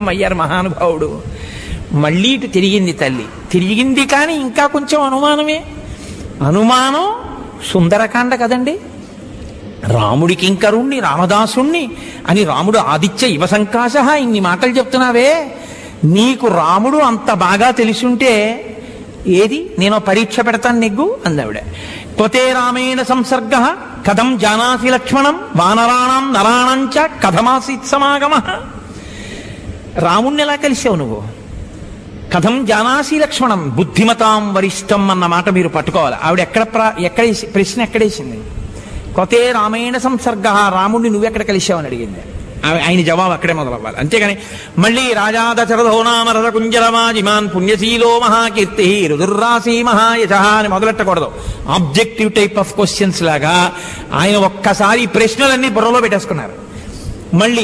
ప్రత్యక్షమయ్యారు మహానుభావుడు మళ్ళీ ఇటు తిరిగింది తల్లి తిరిగింది కానీ ఇంకా కొంచెం అనుమానమే అనుమానం సుందరకాండ కదండి రాముడి కింకరుణ్ణి రామదాసుణ్ణి అని రాముడు ఆదిత్య ఇవ సంకాశ ఇన్ని మాటలు చెప్తున్నావే నీకు రాముడు అంత బాగా తెలిసుంటే ఏది నేను పరీక్ష పెడతాను నెగ్గు అందావిడ త్వతే రామేణ సంసర్గ కథం జానాసి లక్ష్మణం వానరాణం నరాణం చ కథమాసీత్ సమాగమ రాముణ్ణి ఎలా కలిసావు నువ్వు కథం జానాసి లక్ష్మణం బుద్ధిమతాం వరిష్టం అన్న మాట మీరు పట్టుకోవాలి ఆవిడ ఎక్కడ ప్ర- ఎక్కడ వేసి- ప్రశ్న ఎక్కడేసింది కొతే రామాయణ సంసర్గ రాముడిని నువ్వెక్కడ కలిశావని అడిగింది ఆవి- ఆయన జవాబు అక్కడే మొదలవ్వాలి అంతేగాని మళ్ళీ రాజా దశరథోనామ రథకుంజరమాజిమాన్ పుణ్యశీలో మహాకీర్తి రుదుర్రాసి మహాయశ అని మొదలెట్టకూడదు ఆబ్జెక్టివ్ టైప్ ఆఫ్ క్వశ్చన్స్ లాగా ఆయన ఒక్కసారి ఈ ప్రశ్నలన్నీ బుర్రలో పెట్టేసుకున్నారు మళ్ళీ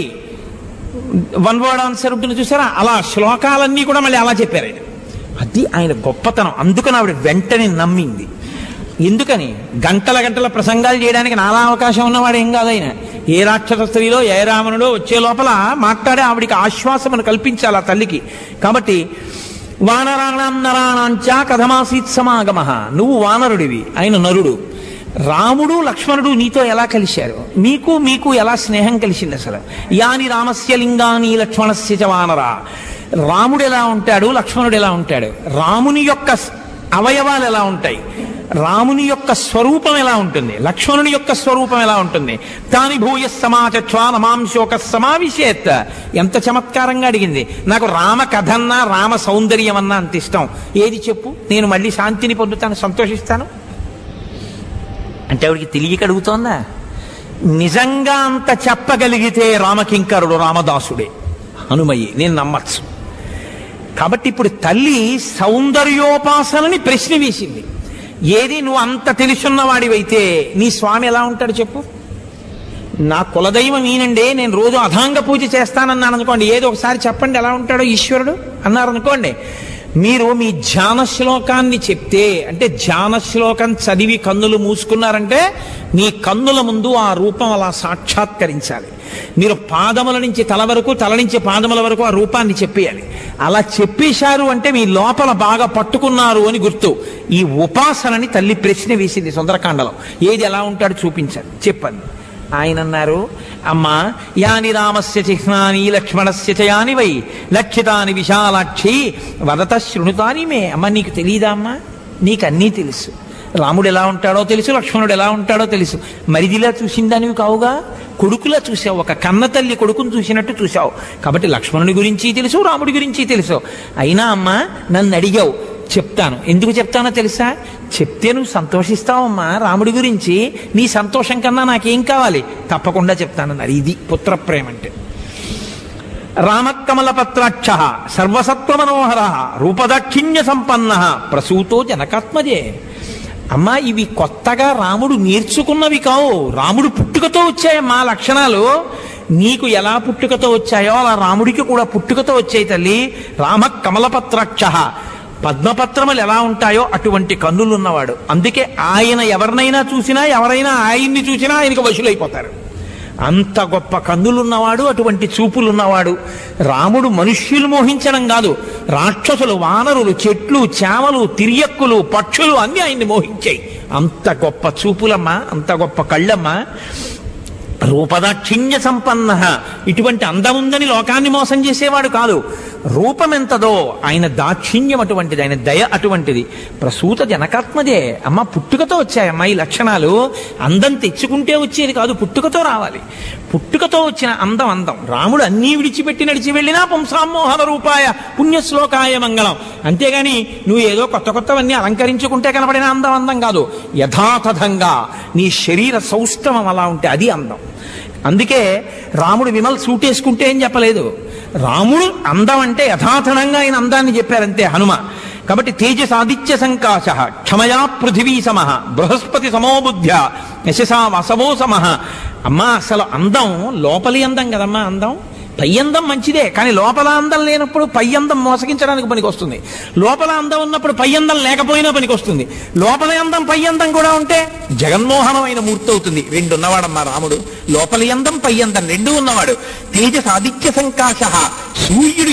వన్ వర్డ్ ఆన్సర్ ఉంటుంది చూసారా అలా శ్లోకాలన్నీ కూడా మళ్ళీ అలా చెప్పారు ఆయన అది ఆయన గొప్పతనం అందుకని ఆవిడ వెంటనే నమ్మింది ఎందుకని గంటల గంటల ప్రసంగాలు చేయడానికి నాలా అవకాశం ఉన్నవాడు ఏం కాదు ఆయన ఏ రాక్షస స్త్రీలో ఏ రావణుడో వచ్చే లోపల మాట్లాడే ఆవిడికి ఆశ్వాసమును కల్పించాలి ఆ తల్లికి కాబట్టి వానరాణం నరాణాంచ కథమాసీత్ సమాగమ నువ్వు వానరుడివి ఆయన నరుడు రాముడు లక్ష్మణుడు నీతో ఎలా కలిశారు మీకు మీకు ఎలా స్నేహం కలిసింది అసలు యాని రామస్య లింగాని లక్ష్మణస్య చ వానరా రాముడు ఎలా ఉంటాడు లక్ష్మణుడు ఎలా ఉంటాడు రాముని యొక్క స్- అవయవాలు ఎలా ఉంటాయి రాముని యొక్క స్వరూపం ఎలా ఉంటుంది లక్ష్మణుని యొక్క స్వరూపం ఎలా ఉంటుంది తాని భూయ సమాచత్వా నమాంశోక సమావిశేత్ ఎంత చమత్కారంగా అడిగింది నాకు రామ కథన్నా రామ సౌందర్యం అన్నా అంత ఇష్టం ఏది చెప్పు నేను మళ్ళీ శాంతిని పొందుతాను సంతోషిస్తాను అంటే ఆవిడికి తెలియక అడుగుతోందా నిజంగా అంత చెప్పగలిగితే రామకింకరుడు రామదాసుడే హనుమయ్యి నేను నమ్మచ్చు కాబట్టి ఇప్పుడు తల్లి సౌందర్యోపాసనని ప్రశ్న వేసింది ఏది నువ్వు అంత తెలుసున్నవాడివైతే నీ స్వామి ఎలా ఉంటాడు చెప్పు నా కులదైవం ఈనండి నేను రోజు అధాంగ పూజ చేస్తానన్నాను అనుకోండి ఏదో ఒకసారి చెప్పండి ఎలా ఉంటాడో ఈశ్వరుడు అన్నారు అనుకోండి మీరు మీ ధ్యాన శ్లోకాన్ని చెప్తే అంటే ధ్యాన శ్లోకం చదివి కన్నులు మూసుకున్నారంటే మీ కన్నుల ముందు ఆ రూపం అలా సాక్షాత్కరించాలి మీరు పాదముల నుంచి తల వరకు తల నుంచి పాదముల వరకు ఆ రూపాన్ని చెప్పేయాలి అలా చెప్పేశారు అంటే మీ లోపల బాగా పట్టుకున్నారు అని గుర్తు ఈ ఉపాసనని తల్లి ప్రశ్న వేసింది సుందరకాండలో ఏది ఎలా ఉంటాడో చూపించాలి చెప్పండి ఆయన అన్నారు అమ్మా యాని రామస్య చిహ్నాని లక్ష్మణస్య చ యాని వై లక్షితాని విశాలాక్షి వదత శృణుతాని మే అమ్మ నీకు తెలియదా అమ్మా నీకు అన్నీ తెలుసు రాముడు ఎలా ఉంటాడో తెలుసు లక్ష్మణుడు ఎలా ఉంటాడో తెలుసు మరిదిలా చూసిందానివి కావుగా కొడుకులా చూసావు ఒక కన్న తల్లి కొడుకును చూసినట్టు చూసావు కాబట్టి లక్ష్మణుడి గురించి తెలుసు రాముడి గురించి తెలుసు అయినా అమ్మా నన్ను అడిగావు చెప్తాను ఎందుకు చెప్తానో తెలుసా చెప్తే నువ్వు సంతోషిస్తావమ్మా రాముడి గురించి నీ సంతోషం కన్నా నాకేం కావాలి తప్పకుండా చెప్తానన్నారు ఇది పుత్రప్రేమ అంటే రామకమలపత్రాక్ష సర్వసత్వమనోహర రూపదాక్షిణ్య సంపన్న ప్రసూతో జనకాత్మజే అమ్మా ఇవి కొత్తగా రాముడు నేర్చుకున్నవి కావు రాముడు పుట్టుకతో వచ్చాయమ్మా లక్షణాలు నీకు ఎలా పుట్టుకతో వచ్చాయో అలా రాముడికి కూడా పుట్టుకతో వచ్చాయి తల్లి రామ కమలపత్రాక్ష పద్మపత్రములు ఎలా ఉంటాయో అటువంటి కన్నులున్నవాడు అందుకే ఆయన ఎవరినైనా చూసినా ఎవరైనా ఆయన్ని చూసినా ఆయనకు వశులైపోతారు అంత గొప్ప కన్నులున్నవాడు అటువంటి చూపులున్నవాడు రాముడు మనుష్యులు మోహించడం కాదు రాక్షసులు వానరులు చెట్లు చేమలు తిరియక్కులు పక్షులు అన్ని ఆయన్ని మోహించాయి అంత గొప్ప చూపులమ్మా అంత గొప్ప కళ్ళమ్మా రూపదాక్షిణ్య సంపన్న ఇటువంటి అందముందని లోకాన్ని మోసం చేసేవాడు కాదు రూపం ఎంతదో ఆయన దాక్షిణ్యం అటువంటిది ఆయన దయ అటువంటిది ప్రసూత జనకాత్మదే అమ్మ పుట్టుకతో వచ్చాయమ్మా ఈ లక్షణాలు అందం తెచ్చుకుంటే వచ్చేది కాదు పుట్టుకతో రావాలి పుట్టుకతో వచ్చిన అందం అందం రాముడు అన్నీ విడిచిపెట్టి నడిచి వెళ్ళినా పుంసామోహన రూపాయ పుణ్యశ్లోకాయ మంగళం అంతేగాని నువ్వు ఏదో కొత్త కొత్తవన్నీ అలంకరించుకుంటే కనపడిన అందం అందం కాదు యథాతథంగా నీ శరీర సౌష్ఠవం అలా ఉంటే అది అందం అందుకే రాముడు విమల్ సూటేసుకుంటే ఏం చెప్పలేదు రాముడు అందం అంటే యథాతథంగా ఆయన అందాన్ని చెప్పారంతే హనుమ కాబట్టి తేజసాదిత్య సంకాశ క్షమయా పృథివీ సమ బృహస్పతి సమోబుద్ధ్య యశసా వసవో సమ అమ్మా అసలు అందం లోపలి అందం కదమ్మా అందం పై అందం మంచిదే కానీ లోపల అందం లేనప్పుడు పై అందం మోసగించడానికి పనికి వస్తుంది లోపల అందం ఉన్నప్పుడు పై అందం లేకపోయినా పనికి వస్తుంది లోపల అందం పై అందం కూడా ఉంటే జగన్మోహనమైన మూర్తి అవుతుంది రెండు ఉన్నవాడమ్మా రాముడు లోపలి అందం పై అందం రెండు ఉన్నవాడు తేజస్ ఆదిత్య సంకాశ సూర్యుడు